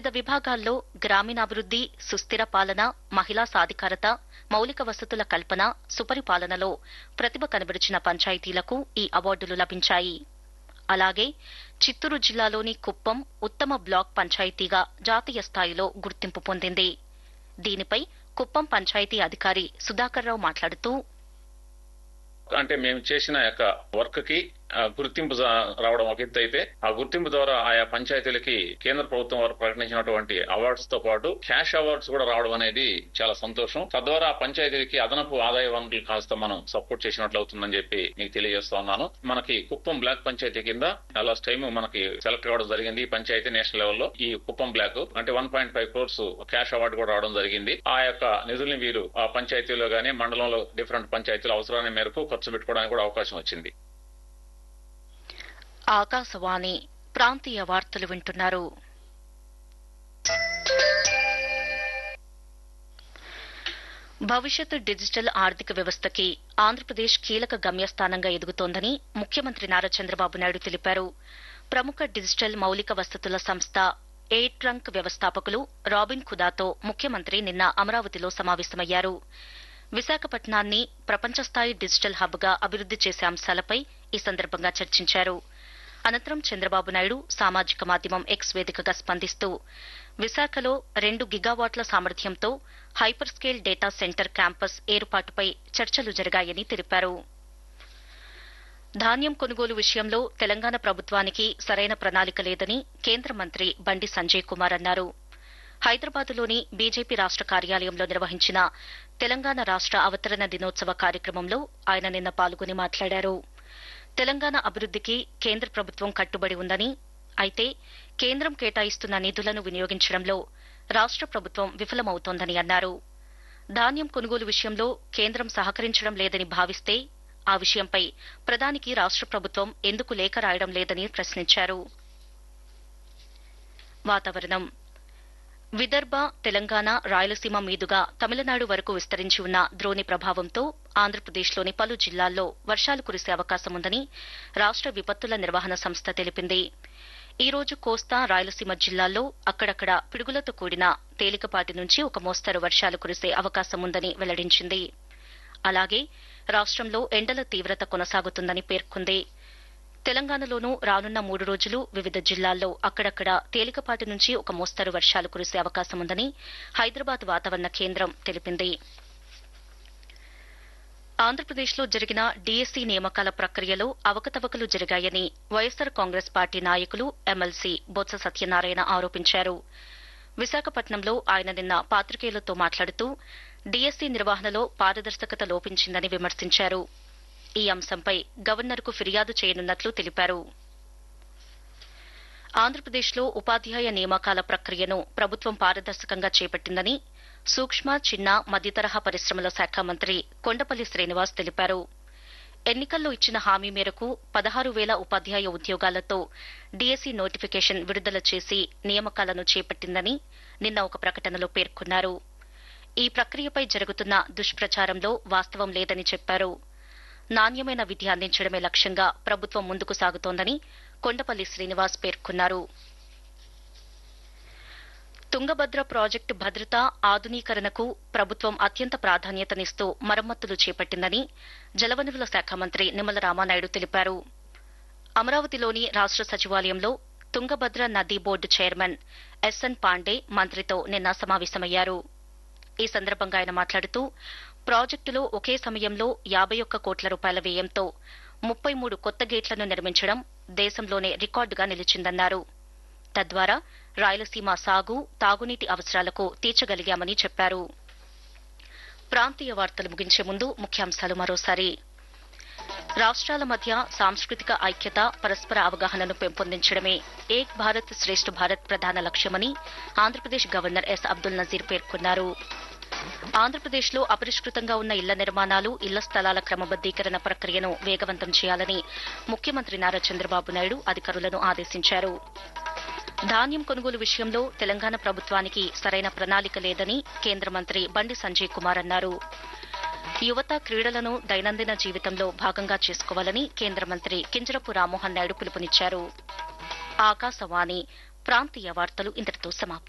వివిధ విభాగాల్లో గ్రామీణాభివృద్ది సుస్థిర పాలన మహిళా సాధికారత మౌలిక వసతుల కల్పన సుపరిపాలనలో ప్రతిభ కనబరిచిన పంచాయతీలకు ఈ అవార్డులు లభించాయి అలాగే చిత్తూరు జిల్లాలోని కుప్పం ఉత్తమ బ్లాక్ పంచాయతీగా జాతీయ స్థాయిలో గుర్తింపు పొందింది దీనిపై కుప్పం పంచాయతీ అధికారి సుధాకర్ రావు మాట్లాడుతూ అంటే మేము చేసిన యొక్క వర్క్ కి ఆ, గుర్తింపు జా- రావడం ఒక ఎత్తు అయితే ఆ గుర్తింపు ద్వారా ఆయా పంచాయతీలకి కేంద్ర ప్రభుత్వం వారు ప్రకటించినటువంటి అవార్డ్స్ తో పాటు క్యాష్ అవార్డ్స్ కూడా రావడం అనేది చాలా సంతోషం తద్వారా ఆ పంచాయతీలకి అదనపు ఆదాయ వనరులు కాస్త మనం సపోర్ట్ చేసినట్లు అవుతుందని చెప్పి మీకు తెలియజేస్తా ఉన్నాను మనకి కుప్పం బ్లాక్ పంచాయతీ కింద లాస్ట్ టైం మనకి సెలెక్ట్ కావడం జరిగింది ఈ పంచాయతీ నేషనల్ లెవెల్లో ఈ కుప్పం బ్లాక్ అంటే one point five crores cash award కూడా రావడం జరిగింది ఆ యొక్క నిధుల్ని వీరు ఆ పంచాయతీలో గానీ మండలంలో డిఫరెంట్ పంచాయతీల అవసరాన్ని మేరకు ఖర్చు పెట్టుకోవడానికి కూడా అవకాశం వచ్చింది ఆకాశవాణి ప్రాంతీయ వార్తలు వింటున్నారు భవిష్యత్ డిజిటల్ ఆర్థిక వ్యవస్థకి ఆంధ్రప్రదేశ్ కీలక గమ్యస్థానంగా ఎదుగుతోందని ముఖ్యమంత్రి నారా చంద్రబాబు నాయుడు తెలిపారు ప్రముఖ డిజిటల్ మౌలిక వసతుల సంస్థ ఏ ట్రంక్ వ్యవస్థాపకులు రాబిన్ ఖుదాతో ముఖ్యమంత్రి నిన్న అమరావతిలో సమావేశమయ్యారు విశాఖపట్నాన్ని ప్రపంచస్థాయి డిజిటల్ హబ్ గా అభివృద్ది చేసే అంశాలపై ఈ సందర్భంగా చర్చించారు అనంతరం చంద్రబాబు నాయుడు సామాజిక మాధ్యమం ఎక్స్ వేదికగా స్పందిస్తూ విశాఖలో రెండు గిగావాట్ల సామర్థ్యంతో hyperscale data centre campus ఏర్పాటుపై చర్చలు జరిగాయని తెలిపారు ధాన్యం కొనుగోలు విషయంలో తెలంగాణ ప్రభుత్వానికి సరైన ప్రణాళిక లేదని కేంద్ర మంత్రి బండి సంజయ్ కుమార్ అన్నారు హైదరాబాద్లోని బీజేపీ రాష్ట కార్యాలయంలో నిర్వహించిన తెలంగాణ రాష్ట అవతరణ దినోత్సవ కార్యక్రమంలో ఆయన నిన్న పాల్గొని మాట్లాడారు తెలంగాణ అభివృద్దికి కేంద్ర ప్రభుత్వం కట్టుబడి ఉందని అయితే కేంద్రం కేటాయిస్తున్న నిధులను వినియోగించడంలో రాష్ట ప్రభుత్వం విఫలమవుతోందని అన్నారు ధాన్యం కొనుగోలు విషయంలో కేంద్రం సహకరించడం లేదని భావిస్తే ఆ విషయంపై ప్రధానికి రాష్ట ప్రభుత్వం ఎందుకు లేఖ రాయడం లేదని ప్రశ్నించారు వాతావరణం విదర్భ తెలంగాణ రాయలసీమ మీదుగా తమిళనాడు వరకు విస్తరించి ఉన్న ద్రోణి ప్రభావంతో ఆంధ్రప్రదేశ్లోని పలు జిల్లాల్లో వర్షాలు కురిసే అవకాశం ఉందని రాష్ట విపత్తుల నిర్వహణ సంస్థ తెలిపింది ఈ రోజు కోస్తా రాయలసీమ జిల్లాల్లో అక్కడక్కడ పిడుగులతో కూడిన తేలికపాటి నుంచి ఒక మోస్తరు వర్షాలు కురిసే అవకాశం ఉందని వెల్లడించింది అలాగే రాష్ట్రంలో ఎండల తీవ్రత కొనసాగుతుందని పేర్కొంది తెలంగాణలోనూ రానున్న మూడు రోజులు వివిధ జిల్లాల్లో అక్కడక్కడ తేలికపాటి నుంచి ఒక మోస్తరు వర్షాలు కురిసే అవకాశం ఉందని హైదరాబాద్ వాతావరణ కేంద్రం తెలిపింది ఆంధ్రప్రదేశ్లో జరిగిన డీఎస్సీ నియామకాల ప్రక్రియలో అవకతవకలు జరిగాయని వైఎస్సార్ కాంగ్రెస్ పార్టీ నాయకులు ఎమ్మెల్సీ బొత్స సత్యనారాయణ ఆరోపించారు విశాఖపట్నంలో ఆయన నిన్న పాత్రికేయులతో మాట్లాడుతూ డీఎస్సీ నిర్వహణలో పారదర్శకత లోపించిందని విమర్శించారు ఈ అంశంపై గవర్నర్కు ఫిర్యాదు చేయనున్నట్లు తెలిపారు ఆంధ్రప్రదేశ్లో ఉపాధ్యాయ నియామకాల ప్రక్రియను ప్రభుత్వం పారదర్శకంగా చేపట్టిందని సూక్ష్మ చిన్న మధ్యతరహా పరిశ్రమల శాఖ మంత్రి కొండపల్లి శ్రీనివాస్ తెలిపారు ఎన్నికల్లో ఇచ్చిన హామీ మేరకు పదహారు వేల ఉపాధ్యాయ ఉద్యోగాలతో డీఎస్సీ నోటిఫికేషన్ విడుదల చేసి నియామకాలను చేపట్టిందని నిన్న ఒక ప్రకటనలో పేర్కొన్నారు ఈ ప్రక్రియపై జరుగుతున్న దుష్ప్రచారంలో వాస్తవం లేదని చెప్పారు నాణ్యమైన విద్య అందించడమే లక్ష్యంగా ప్రభుత్వం ముందుకు సాగుతోందని కొండపల్లి శ్రీనివాస్ పేర్కొన్నారు తుంగభద్ర ప్రాజెక్టు భద్రత ఆధునీకరణకు ప్రభుత్వం అత్యంత ప్రాధాన్యతనిస్తూ మరమ్మతులు చేపట్టిందని జలవనరుల శాఖ మంత్రి నిమ్మల రామానాయుడు తెలిపారు అమరావతిలోని రాష్ట సచివాలయంలో తుంగభద్ర నదీ బోర్డు చైర్మన్ ఎస్ఎన్ పాండే మంత్రితో నిన్న సమావేశమయ్యారు ఈ సందర్భంగా ఆయన మాట్లాడుతూ ప్రాజెక్టులో ఒకే సమయంలో యాబై ఒక్క కోట్ల రూపాయల వ్యయంతో ముప్పై మూడు కొత్త గేట్లను నిర్మించడం దేశంలోనే రికార్డుగా నిలిచిందన్నారు తద్వారా రాయలసీమ సాగు తాగునీటి అవసరాలకు తీర్చగలిగామని చెప్పారు ప్రాంతీయ వార్తలు ముగించే ముందు ముఖ్యాంశాలు మరోసారి రాష్ట్రాల మధ్య సాంస్కృతిక ఐక్యత పరస్పర అవగాహనను పెంపొందించడమే ఏక్ భారత్ శ్రేష్ఠ భారత్ ప్రధాన లక్ష్యమని ఆంధ్రప్రదేశ్ గవర్నర్ ఎస్ అబ్దుల్ నజీర్ పేర్కొన్నారు ఆంధ్రప్రదేశ్లో అపరిష్కృతంగా ఉన్న ఇళ్ల నిర్మాణాలు ఇళ్ల స్థలాల క్రమబద్దీకరణ ప్రక్రియను వేగవంతం చేయాలని ముఖ్యమంత్రి నారా చంద్రబాబు నాయుడు అధికారులను ఆదేశించారు ధాన్యం కొనుగోలు విషయంలో తెలంగాణ ప్రభుత్వానికి సరైన ప్రణాళిక లేదని కేంద్ర మంత్రి బండి సంజయ్ కుమార్ అన్నారు యువత క్రీడలను దైనందిన జీవితంలో భాగంగా చేసుకోవాలని కేంద్ర మంత్రి కింజరపు రామ్మోహన్ నాయుడు పిలుపునిచ్చారు ఆకాశవాణి ప్రాంతీయ వార్తలు ఇంతటితో సమాప్తం